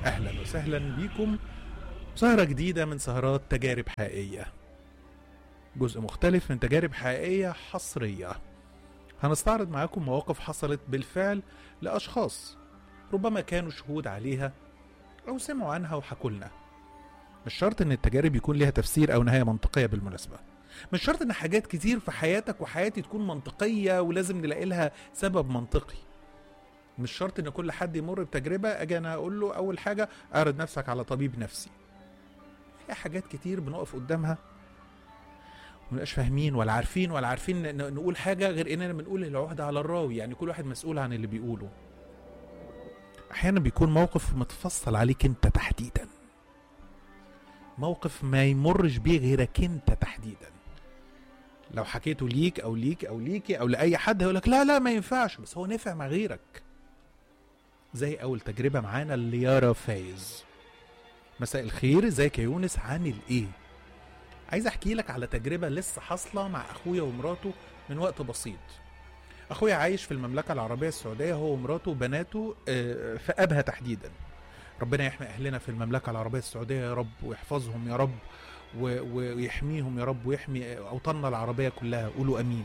اهلا وسهلا بيكم سهرة جديدة من سهرات تجارب حقيقية جزء مختلف من تجارب حقيقية حصرية هنستعرض معاكم مواقف حصلت بالفعل لأشخاص ربما كانوا شهود عليها أو سمعوا عنها وحكوا لنا مش شرط إن التجارب يكون ليها تفسير أو نهاية منطقية بالمناسبة مش شرط إن حاجات كتير في حياتك وحياتي تكون منطقية ولازم نلاقي لها سبب منطقي مش شرط ان كل حد يمر بتجربه اجي انا اقول له اول حاجه اعرض نفسك على طبيب نفسي في حاجات كتير بنقف قدامها ومنبقاش فاهمين ولا عارفين ولا عارفين ن- نقول حاجه غير اننا بنقول العهده على الراوي يعني كل واحد مسؤول عن اللي بيقوله احيانا بيكون موقف متفصل عليك انت تحديدا موقف ما يمرش بيه غيرك انت تحديدا لو حكيته ليك او ليك او ليكي او لاي حد هيقول لك لا لا ما ينفعش بس هو نفع مع غيرك زي اول تجربه معانا ليارا فايز مساء الخير ازيك يا يونس عامل ايه عايز احكي لك على تجربه لسه حاصله مع اخويا ومراته من وقت بسيط اخويا عايش في المملكه العربيه السعوديه هو ومراته وبناته آه، في ابها تحديدا ربنا يحمي اهلنا في المملكه العربيه السعوديه يا رب ويحفظهم يا رب و- و- ويحميهم يا رب ويحمي اوطاننا العربيه كلها قولوا امين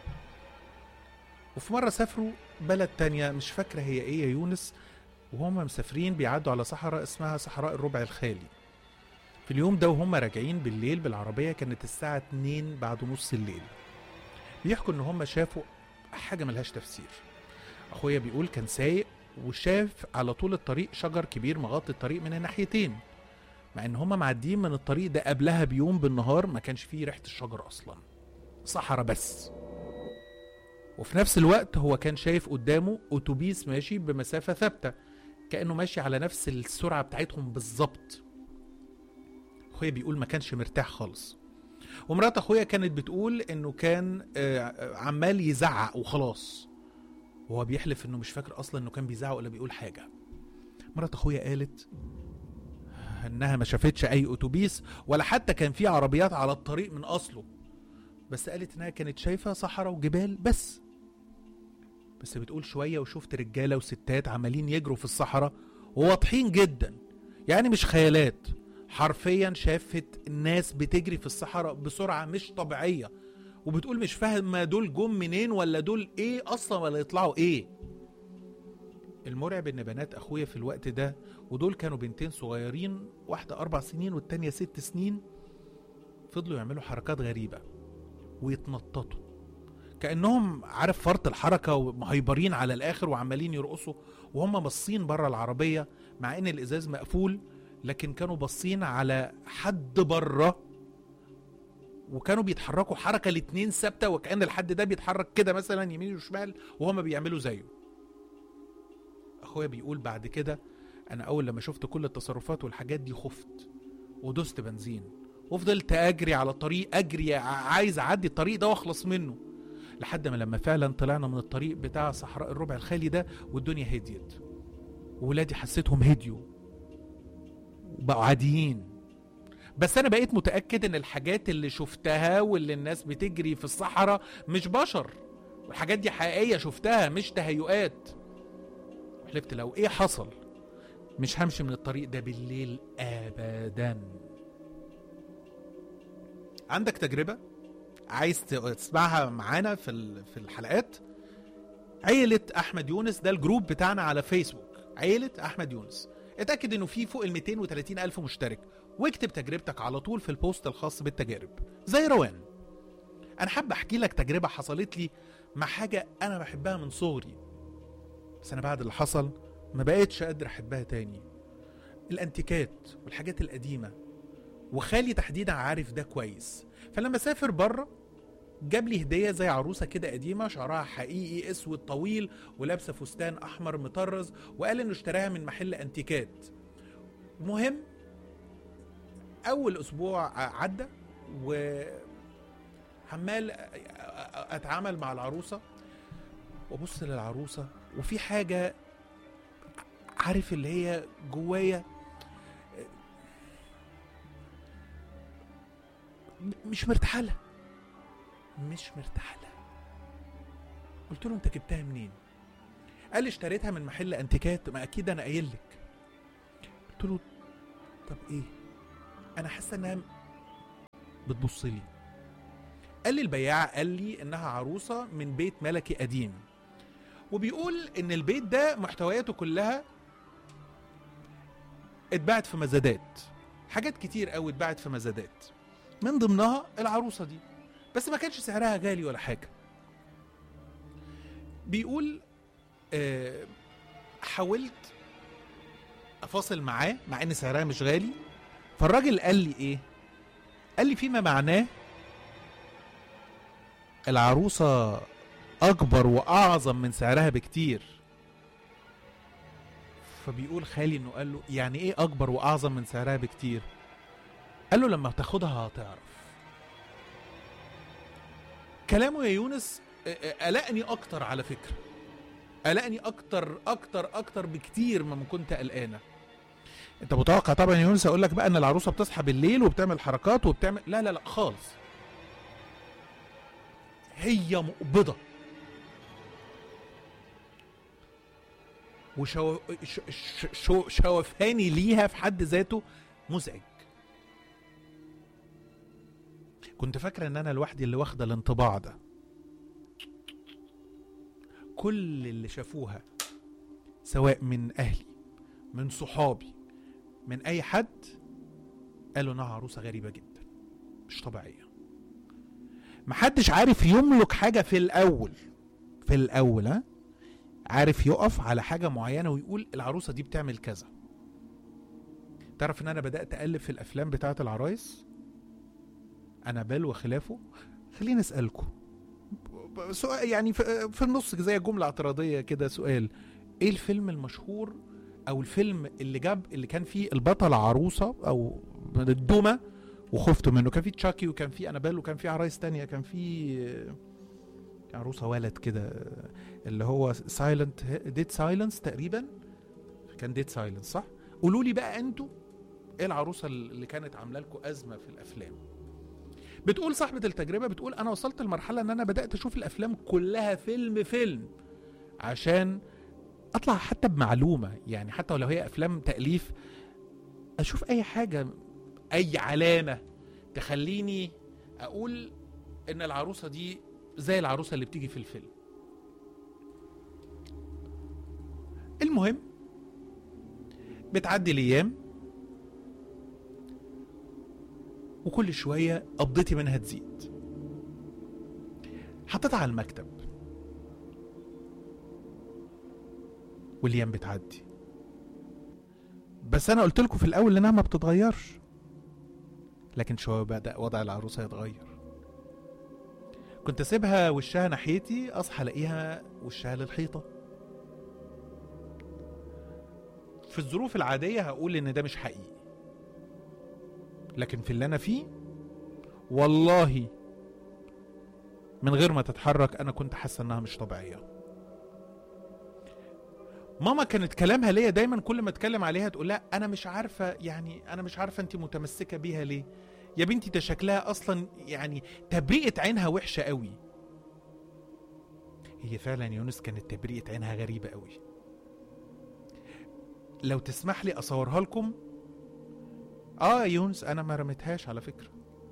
وفي مره سافروا بلد تانية مش فاكره هي ايه يا يونس وهم مسافرين بيعدوا على صحراء اسمها صحراء الربع الخالي في اليوم ده وهم راجعين بالليل بالعربية كانت الساعة 2 بعد نص الليل بيحكوا ان هم شافوا حاجة ملهاش تفسير اخويا بيقول كان سايق وشاف على طول الطريق شجر كبير مغطي الطريق من الناحيتين مع ان هم معديين من الطريق ده قبلها بيوم بالنهار ما كانش فيه ريحة الشجر اصلا صحراء بس وفي نفس الوقت هو كان شايف قدامه اتوبيس ماشي بمسافة ثابتة كأنه ماشي على نفس السرعة بتاعتهم بالظبط اخويا بيقول ما كانش مرتاح خالص ومرات اخويا كانت بتقول انه كان آه، آه، عمال يزعق وخلاص وهو بيحلف انه مش فاكر اصلا انه كان بيزعق ولا بيقول حاجة مرات اخويا قالت انها ما شافتش اي اتوبيس ولا حتى كان في عربيات على الطريق من اصله بس قالت انها كانت شايفه صحراء وجبال بس بس بتقول شويه وشفت رجاله وستات عمالين يجروا في الصحراء وواضحين جدا يعني مش خيالات حرفيا شافت الناس بتجري في الصحراء بسرعه مش طبيعيه وبتقول مش فاهمه دول جم منين ولا دول ايه اصلا ولا يطلعوا ايه المرعب ان بنات اخويا في الوقت ده ودول كانوا بنتين صغيرين واحده اربع سنين والتانيه ست سنين فضلوا يعملوا حركات غريبه ويتنططوا كانهم عارف فرط الحركه ومهيبرين على الاخر وعمالين يرقصوا وهم باصين بره العربيه مع ان الازاز مقفول لكن كانوا باصين على حد بره وكانوا بيتحركوا حركه الاتنين ثابته وكان الحد ده بيتحرك كده مثلا يمين وشمال وهم بيعملوا زيه اخويا بيقول بعد كده انا اول لما شفت كل التصرفات والحاجات دي خفت ودست بنزين وفضلت اجري على الطريق اجري ع- عايز اعدي الطريق ده واخلص منه لحد ما لما فعلا طلعنا من الطريق بتاع صحراء الربع الخالي ده والدنيا هديت وولادي حسيتهم هديوا وبقوا عاديين بس انا بقيت متاكد ان الحاجات اللي شفتها واللي الناس بتجري في الصحراء مش بشر والحاجات دي حقيقيه شفتها مش تهيؤات حلفت لو ايه حصل مش همشي من الطريق ده بالليل ابدا عندك تجربه عايز تسمعها معانا في ال- في الحلقات عيلة أحمد يونس ده الجروب بتاعنا على فيسبوك عيلة أحمد يونس اتأكد إنه في فوق ال 230 ألف مشترك واكتب تجربتك على طول في البوست الخاص بالتجارب زي روان أنا حابب أحكي لك تجربة حصلت لي مع حاجة أنا بحبها من صغري بس أنا بعد اللي حصل ما بقيتش قادر أحبها تاني الأنتيكات والحاجات القديمة وخالي تحديدا عارف ده كويس فلما سافر بره جاب لي هديه زي عروسه كده قديمه شعرها حقيقي اسود طويل ولابسه فستان احمر مطرز وقال انه اشتراها من محل انتيكات مهم اول اسبوع عدى و عمال اتعامل مع العروسه وابص للعروسه وفي حاجه عارف اللي هي جوايا مش مرتاحه لها مش مرتاحه لها قلت له انت جبتها منين قال لي اشتريتها من محل انتيكات ما اكيد انا قايل لك قلت قلت له طب ايه انا حاسه انها بتبص لي قال لي البياع قال لي انها عروسه من بيت ملكي قديم وبيقول ان البيت ده محتوياته كلها اتباعت في مزادات حاجات كتير قوي اتباعت في مزادات من ضمنها العروسه دي بس ما كانش سعرها غالي ولا حاجه بيقول آه حاولت افاصل معاه مع ان سعرها مش غالي فالراجل قال لي ايه قال لي فيما معناه العروسه اكبر واعظم من سعرها بكتير فبيقول خالي انه قال له يعني ايه اكبر واعظم من سعرها بكتير قال له لما تاخدها هتعرف كلامه يا يونس آه، آه، قلقني اكتر على فكره قلقني اكتر اكتر اكتر بكتير مما كنت قلقانه انت متوقع طبعا يا يونس اقول لك بقى ان العروسه بتصحى بالليل وبتعمل حركات وبتعمل لا لا لا خالص هي مقبضه وشو ش- ش- شو شوفاني ليها في حد ذاته مزعج كنت فاكره ان انا لوحدي اللي واخده الانطباع ده كل اللي شافوها سواء من اهلي من صحابي من اي حد قالوا انها عروسه غريبه جدا مش طبيعيه محدش عارف يملك حاجه في الاول في الاول ها عارف يقف على حاجه معينه ويقول العروسه دي بتعمل كذا تعرف ان انا بدات الف في الافلام بتاعه العرايس انابيل وخلافه خليني اسالكم سؤال يعني في في النص زي جمله اعتراضيه كده سؤال ايه الفيلم المشهور او الفيلم اللي جاب اللي كان فيه البطل عروسه او من الدمى وخفتوا منه كان فيه تشاكي وكان فيه انابيل وكان فيه عرايس تانية كان فيه عروسه ولد كده اللي هو سايلنت ديد سايلنس تقريبا كان ديد سايلنس صح قولوا لي بقى انتوا ايه العروسه اللي كانت عامله لكم ازمه في الافلام بتقول صاحبة التجربة بتقول أنا وصلت لمرحلة إن أنا بدأت أشوف الأفلام كلها فيلم فيلم عشان أطلع حتى بمعلومة يعني حتى ولو هي أفلام تأليف أشوف أي حاجة أي علامة تخليني أقول إن العروسة دي زي العروسة اللي بتيجي في الفيلم المهم بتعدي الأيام وكل شوية قبضتي منها تزيد حطيتها على المكتب والايام بتعدي بس انا قلت لكم في الاول انها ما بتتغيرش لكن شويه بدا وضع العروسه يتغير كنت اسيبها وشها ناحيتي اصحى الاقيها وشها للحيطه في الظروف العاديه هقول ان ده مش حقيقي لكن في اللي انا فيه والله من غير ما تتحرك انا كنت حاسه انها مش طبيعيه ماما كانت كلامها ليا دايما كل ما اتكلم عليها تقول لا انا مش عارفه يعني انا مش عارفه انت متمسكه بيها ليه يا بنتي ده شكلها اصلا يعني تبريئه عينها وحشه قوي هي فعلا يونس كانت تبريئه عينها غريبه قوي لو تسمح لي اصورها لكم اه يا يونس انا ما رميتهاش على فكره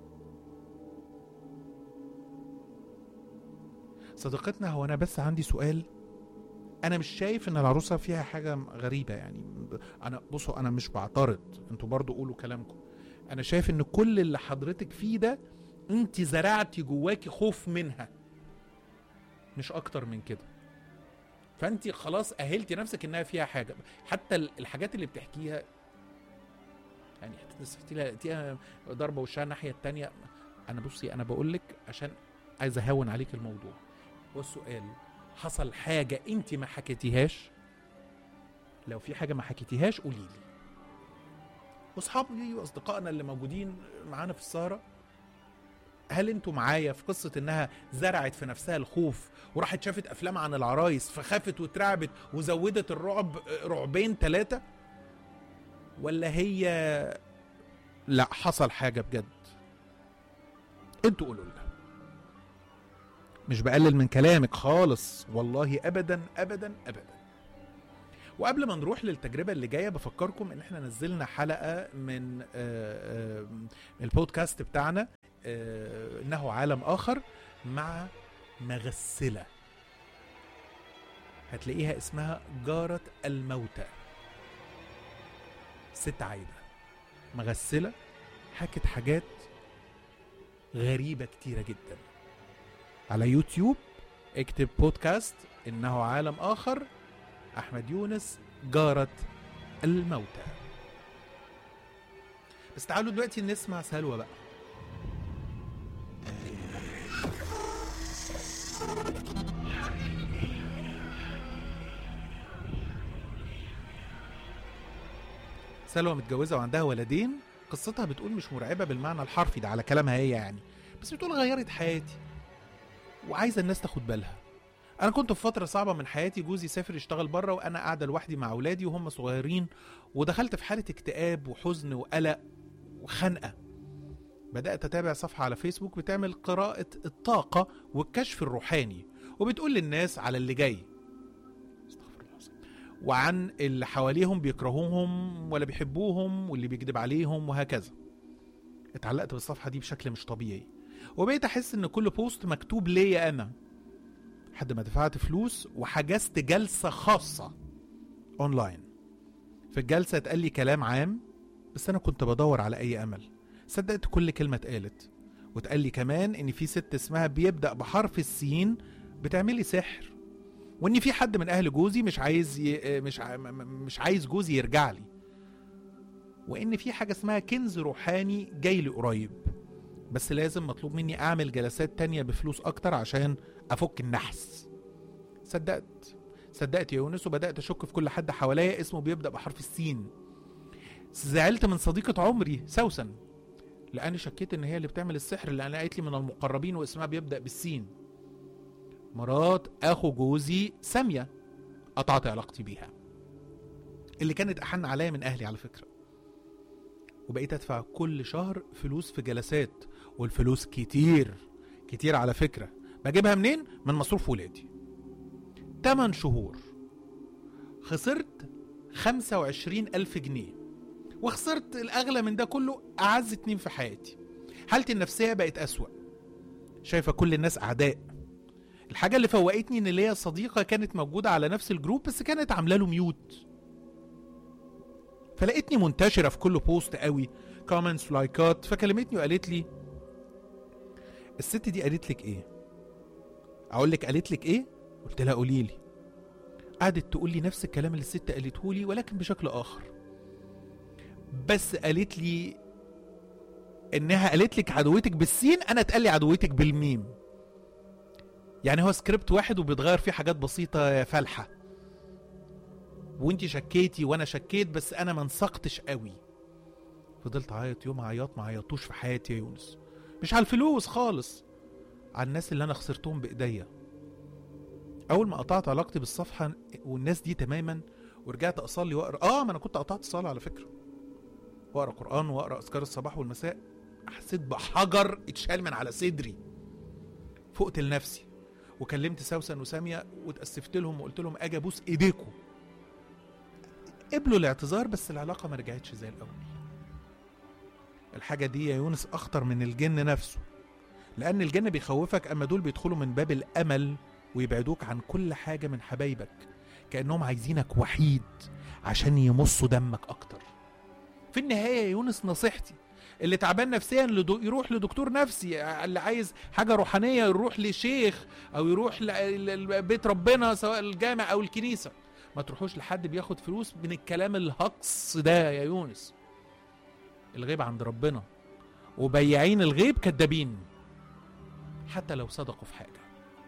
صديقتنا هو انا بس عندي سؤال انا مش شايف ان العروسه فيها حاجه غريبه يعني انا بصوا انا مش بعترض انتوا برضو قولوا كلامكم انا شايف ان كل اللي حضرتك فيه ده انت زرعتي جواكي خوف منها مش اكتر من كده فانت خلاص اهلتي نفسك انها فيها حاجه حتى الحاجات اللي بتحكيها يعني تسفتي لها لقيتيها ضربه وشها الناحيه التانية انا بصي انا بقول لك عشان عايز اهون عليك الموضوع والسؤال حصل حاجه انت ما حكيتيهاش لو في حاجه ما حكيتيهاش قولي لي واصحابي واصدقائنا اللي موجودين معانا في السهره هل انتوا معايا في قصه انها زرعت في نفسها الخوف وراحت شافت افلام عن العرايس فخافت واترعبت وزودت الرعب رعبين ثلاثه ولا هي لا حصل حاجه بجد انتوا قولوا لنا مش بقلل من كلامك خالص والله ابدا ابدا ابدا وقبل ما نروح للتجربة اللي جاية بفكركم ان احنا نزلنا حلقة من آه، آه، البودكاست بتاعنا آه، انه عالم اخر مع مغسلة هتلاقيها اسمها جارة الموتى ست عايدة مغسلة حكت حاجات غريبة كتيرة جدا على يوتيوب اكتب بودكاست انه عالم اخر احمد يونس جارة الموتى بس تعالوا دلوقتي نسمع سلوى بقى سلوى متجوزة وعندها ولدين قصتها بتقول مش مرعبة بالمعنى الحرفي ده على كلامها هي يعني بس بتقول غيرت حياتي وعايزة الناس تاخد بالها انا كنت في فتره صعبه من حياتي جوزي سافر يشتغل بره وانا قاعده لوحدي مع اولادي وهم صغيرين ودخلت في حاله اكتئاب وحزن وقلق وخنقه بدات اتابع صفحه على فيسبوك بتعمل قراءه الطاقه والكشف الروحاني وبتقول للناس على اللي جاي استغفر الله العظيم. وعن اللي حواليهم بيكرهوهم ولا بيحبوهم واللي بيكذب عليهم وهكذا اتعلقت بالصفحه دي بشكل مش طبيعي وبقيت احس ان كل بوست مكتوب ليا انا لحد ما دفعت فلوس وحجزت جلسة خاصة اونلاين في الجلسة اتقال لي كلام عام بس انا كنت بدور على اي امل صدقت كل كلمة اتقالت واتقال لي كمان ان في ست اسمها بيبدأ بحرف السين بتعملي سحر وان في حد من اهل جوزي مش عايز ي... مش ع... م- م- مش عايز جوزي يرجع لي وان في حاجة اسمها كنز روحاني جاي لي قريب بس لازم مطلوب مني اعمل جلسات تانية بفلوس اكتر عشان افك النحس صدقت صدقت يا يونس وبدات اشك في كل حد حواليا اسمه بيبدا بحرف السين زعلت من صديقه عمري سوسن لاني شكيت ان هي اللي بتعمل السحر اللي انا قالت لي من المقربين واسمها بيبدا بالسين مرات اخو جوزي ساميه قطعت علاقتي بيها اللي كانت احن عليا من اهلي على فكره وبقيت ادفع كل شهر فلوس في جلسات والفلوس كتير كتير على فكره بجيبها منين من مصروف ولادي 8 شهور خسرت 25 ألف جنيه وخسرت الأغلى من ده كله أعز اتنين في حياتي حالتي النفسية بقت أسوأ شايفة كل الناس أعداء الحاجة اللي فوقتني إن ليا صديقة كانت موجودة على نفس الجروب بس كانت عاملة له ميوت فلقيتني منتشرة في كل بوست قوي كومنتس لايكات فكلمتني وقالت لي الست دي قالت لك ايه اقول لك قالت لك ايه قلت لها قولي لي قعدت تقول لي نفس الكلام اللي الست قالته لي ولكن بشكل اخر بس قالت لي انها قالت لك عدوتك بالسين انا اتقال لي عدوتك بالميم يعني هو سكريبت واحد وبيتغير فيه حاجات بسيطه يا فالحه وانتي شكيتي وانا شكيت بس انا ما انسقتش قوي فضلت اعيط يوم عياط ما عيطوش في حياتي يا يونس مش على الفلوس خالص على الناس اللي انا خسرتهم بايديا اول ما قطعت علاقتي بالصفحه والناس دي تماما ورجعت اصلي واقرا اه ما انا كنت قطعت الصلاه على فكره واقرا قران واقرا اذكار الصباح والمساء حسيت بحجر اتشال من على صدري فقت لنفسي وكلمت سوسن وساميه واتاسفت لهم وقلت لهم اجي ابوس ايديكم قبلوا الاعتذار بس العلاقه ما رجعتش زي الاول الحاجه دي يا يونس اخطر من الجن نفسه لان الجن بيخوفك اما دول بيدخلوا من باب الامل ويبعدوك عن كل حاجه من حبايبك كانهم عايزينك وحيد عشان يمصوا دمك اكتر في النهايه يا يونس نصيحتي اللي تعبان نفسيا لدو يروح لدكتور نفسي اللي عايز حاجه روحانيه يروح لشيخ او يروح ل- لبيت ربنا سواء الجامع او الكنيسه ما تروحوش لحد بياخد فلوس من الكلام الهقص ده يا يونس الغيب عند ربنا وبياعين الغيب كدابين حتى لو صدقوا في حاجه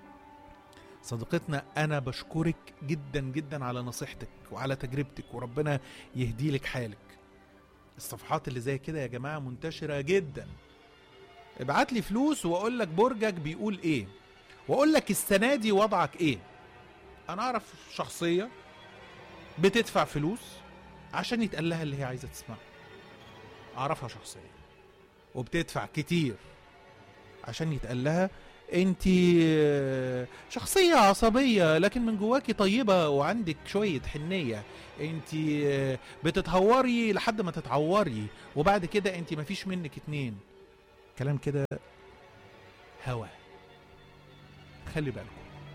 صديقتنا انا بشكرك جدا جدا على نصيحتك وعلى تجربتك وربنا يهدي لك حالك الصفحات اللي زي كده يا جماعه منتشره جدا ابعت لي فلوس واقول لك برجك بيقول ايه واقول لك السنه دي وضعك ايه انا اعرف شخصيه بتدفع فلوس عشان يتقال لها اللي هي عايزه تسمعه اعرفها شخصيا وبتدفع كتير عشان يتقال لها انت شخصية عصبية لكن من جواكي طيبة وعندك شوية حنية انت بتتهوري لحد ما تتعوري وبعد كده انت مفيش منك اتنين كلام كده هوا خلي بالكم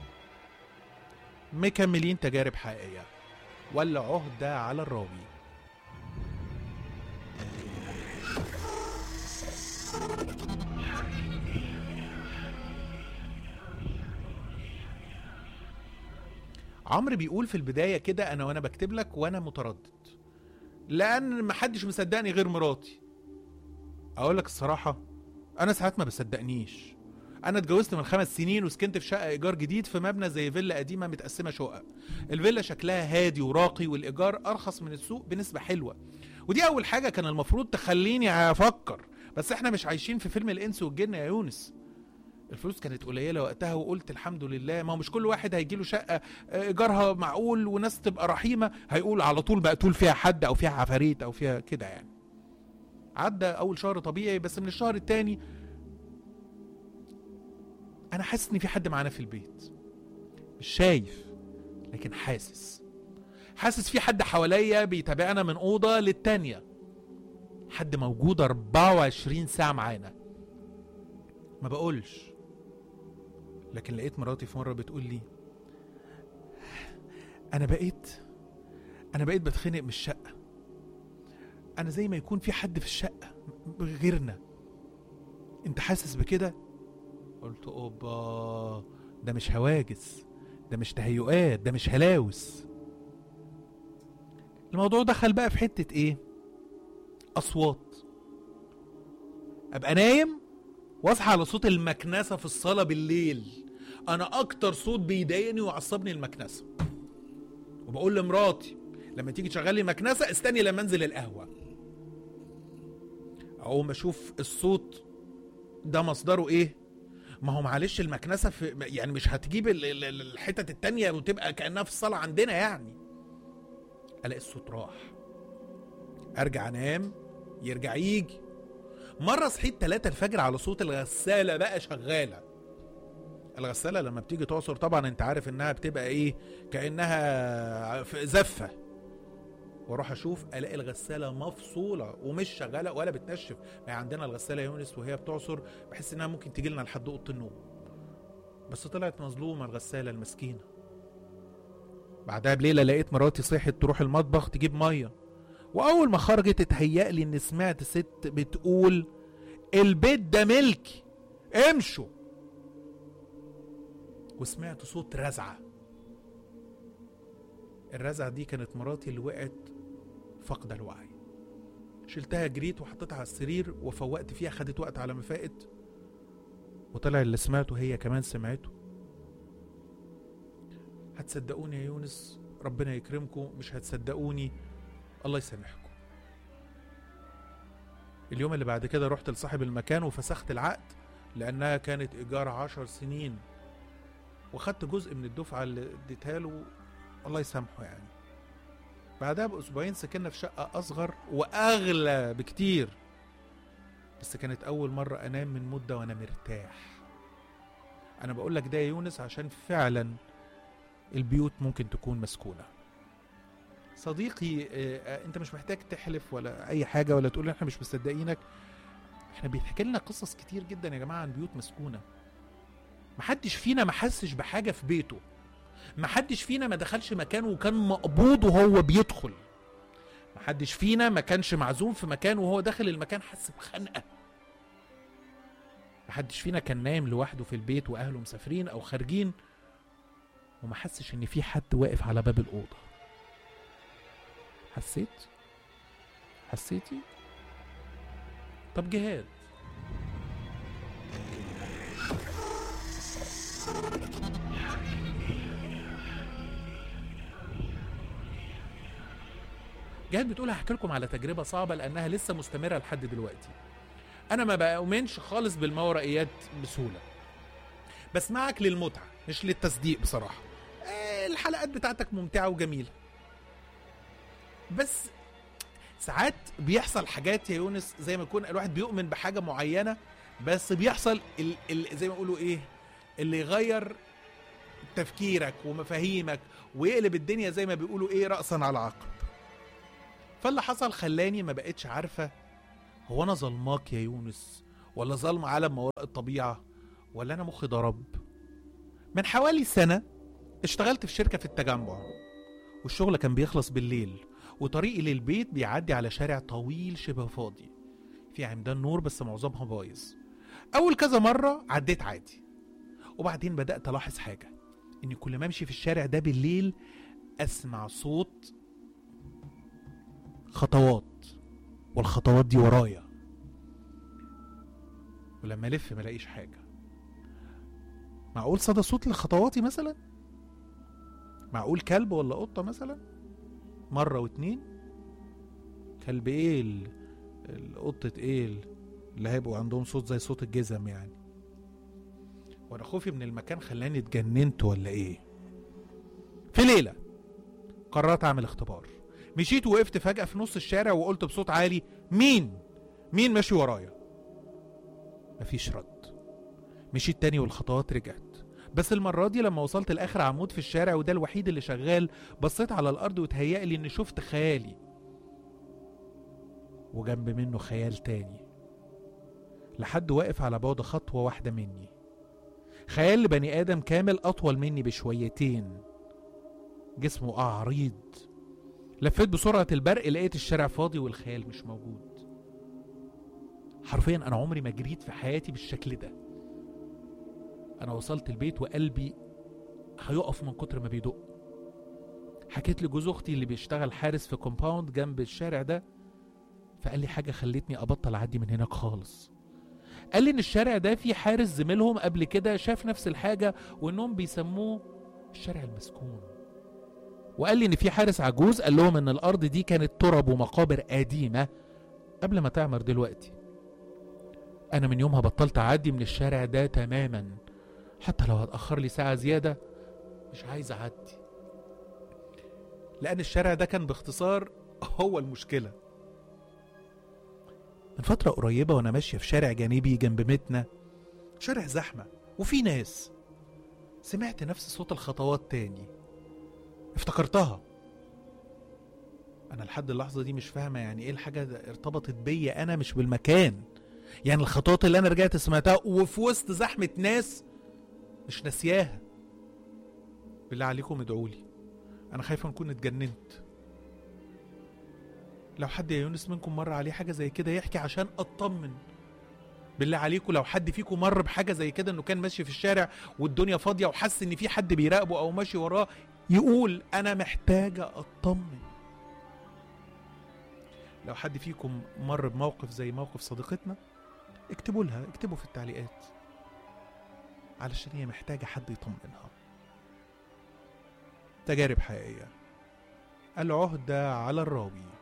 مكملين تجارب حقيقية ولا عهدة على الراوي عمرو بيقول في البداية كده أنا وأنا بكتب لك وأنا متردد لأن محدش مصدقني غير مراتي أقول لك الصراحة أنا ساعات ما بصدقنيش أنا اتجوزت من خمس سنين وسكنت في شقة إيجار جديد في مبنى زي فيلا قديمة متقسمة شقق الفيلا شكلها هادي وراقي والإيجار أرخص من السوق بنسبة حلوة ودي أول حاجة كان المفروض تخليني أفكر بس إحنا مش عايشين في فيلم الإنس والجن يا يونس الفلوس كانت قليله وقتها وقلت الحمد لله ما هو مش كل واحد هيجي له شقه ايجارها معقول وناس تبقى رحيمه هيقول على طول مقتول فيها حد او فيها عفاريت او فيها كده يعني عدى اول شهر طبيعي بس من الشهر التاني انا حاسس ان في حد معانا في البيت مش شايف لكن حاسس حاسس في حد حواليا بيتابعنا من اوضه للتانيه حد موجود 24 ساعه معانا ما بقولش لكن لقيت مراتي في مره بتقول لي انا بقيت انا بقيت بتخنق من الشقه انا زي ما يكون في حد في الشقه غيرنا انت حاسس بكده قلت اوبا ده مش هواجس ده مش تهيؤات ده مش هلاوس الموضوع دخل بقى في حته ايه اصوات ابقى نايم واصحى على صوت المكنسه في الصاله بالليل انا اكتر صوت بيضايقني ويعصبني المكنسه وبقول لمراتي لما تيجي تشغلي مكنسه استني لما انزل القهوه اقوم اشوف الصوت ده مصدره ايه ما هو معلش المكنسه في يعني مش هتجيب ال- ال- ال- الحتت التانية وتبقى كانها في الصاله عندنا يعني الاقي الصوت راح ارجع انام يرجع يجي مرة صحيت 3 الفجر على صوت الغسالة بقى شغالة الغسالة لما بتيجي تعصر طبعا انت عارف انها بتبقى ايه كأنها في زفة واروح اشوف الاقي الغسالة مفصولة ومش شغالة ولا بتنشف ما هي عندنا الغسالة يونس وهي بتعصر بحس انها ممكن تجي لنا لحد اوضة النوم بس طلعت مظلومة الغسالة المسكينة بعدها بليلة لقيت مراتي صحت تروح المطبخ تجيب مية واول ما خرجت اتهيأ لي اني سمعت ست بتقول البيت ده ملكي امشوا وسمعت صوت رزعه الرزعه دي كانت مراتي اللي وقعت فاقده الوعي شلتها جريت وحطيتها على السرير وفوقت فيها خدت وقت على ما فاقت وطلع اللي سمعته هي كمان سمعته هتصدقوني يا يونس ربنا يكرمكم مش هتصدقوني الله يسامحكم اليوم اللي بعد كده رحت لصاحب المكان وفسخت العقد لانها كانت ايجار عشر سنين وخدت جزء من الدفعه اللي اديتها له الله يسامحه يعني بعدها باسبوعين سكننا في شقه اصغر واغلى بكتير بس كانت اول مره انام من مده وانا مرتاح انا بقول لك ده يا يونس عشان فعلا البيوت ممكن تكون مسكونه صديقي آه، آه، انت مش محتاج تحلف ولا اي حاجه ولا تقول احنا مش مصدقينك احنا بيتحكي لنا قصص كتير جدا يا جماعه عن بيوت مسكونه محدش فينا ما حسش بحاجه في بيته محدش فينا ما دخلش مكان وكان مقبوض وهو بيدخل محدش فينا ما كانش معزوم في مكان وهو داخل المكان حس بخنقه محدش فينا كان نايم لوحده في البيت واهله مسافرين او خارجين وما حسش ان في حد واقف على باب الاوضه حسيت حسيتي طب جهاد جهاد بتقول هحكي لكم على تجربه صعبه لانها لسه مستمره لحد دلوقتي انا ما بؤمنش خالص بالماورائيات بسهوله بسمعك للمتعه مش للتصديق بصراحه آه، الحلقات بتاعتك ممتعه وجميله بس ساعات بيحصل حاجات يا يونس زي ما يكون الواحد بيؤمن بحاجه معينه بس بيحصل ال ال زي ما يقولوا ايه اللي يغير تفكيرك ومفاهيمك ويقلب الدنيا زي ما بيقولوا ايه رأسا على عقب فاللي حصل خلاني ما بقتش عارفة هو انا ظلماك يا يونس ولا ظلم عالم ما وراء الطبيعة ولا انا مخي ضرب من حوالي سنة اشتغلت في شركة في التجمع والشغل كان بيخلص بالليل وطريقي للبيت بيعدي على شارع طويل شبه فاضي في عمدان نور بس معظمها بايظ اول كذا مرة عديت عادي وبعدين بدأت ألاحظ حاجة إني كل ما أمشي في الشارع ده بالليل أسمع صوت خطوات والخطوات دي ورايا ولما ألف ملاقيش حاجة معقول صدى صوت لخطواتي مثلا معقول كلب ولا قطة مثلا مرة واتنين كلب ايه ال- القطة ايه اللي هيبقوا عندهم صوت زي صوت الجزم يعني وانا خوفي من المكان خلاني اتجننت ولا ايه في ليله قررت اعمل اختبار مشيت وقفت فجاه في نص الشارع وقلت بصوت عالي مين مين ماشي ورايا مفيش رد مشيت تاني والخطوات رجعت بس المرة دي لما وصلت لآخر عمود في الشارع وده الوحيد اللي شغال بصيت على الأرض وتهيألي إني شفت خيالي وجنب منه خيال تاني لحد واقف على بعد خطوة واحدة مني خيال لبني آدم كامل أطول مني بشويتين جسمه عريض لفيت بسرعة البرق لقيت الشارع فاضي والخيال مش موجود حرفيا أنا عمري ما جريت في حياتي بالشكل ده أنا وصلت البيت وقلبي هيقف من كتر ما بيدق حكيت لجوز أختي اللي بيشتغل حارس في كومباوند جنب الشارع ده فقال لي حاجة خلتني أبطل أعدي من هناك خالص قال لي ان الشارع ده فيه حارس زميلهم قبل كده شاف نفس الحاجه وانهم بيسموه الشارع المسكون وقال لي ان في حارس عجوز قال لهم ان الارض دي كانت تراب ومقابر قديمه قبل ما تعمر دلوقتي انا من يومها بطلت اعدي من الشارع ده تماما حتى لو هتاخر لي ساعه زياده مش عايز اعدي لان الشارع ده كان باختصار هو المشكله من فترة قريبة وأنا ماشية في شارع جانبي جنب بيتنا شارع زحمة وفي ناس سمعت نفس صوت الخطوات تاني افتكرتها أنا لحد اللحظة دي مش فاهمة يعني إيه الحاجة ده ارتبطت بيا أنا مش بالمكان يعني الخطوات اللي أنا رجعت سمعتها وفي وسط زحمة ناس مش ناسياها بالله عليكم ادعولي أنا خايفة نكون اتجننت لو حد يا يونس منكم مر عليه حاجه زي كده يحكي عشان اطمن بالله عليكم لو حد فيكم مر بحاجه زي كده انه كان ماشي في الشارع والدنيا فاضيه وحس ان في حد بيراقبه او ماشي وراه يقول انا محتاجه اطمن لو حد فيكم مر بموقف زي موقف صديقتنا اكتبوا لها اكتبوا في التعليقات علشان هي محتاجه حد يطمنها تجارب حقيقيه العهده على الراوي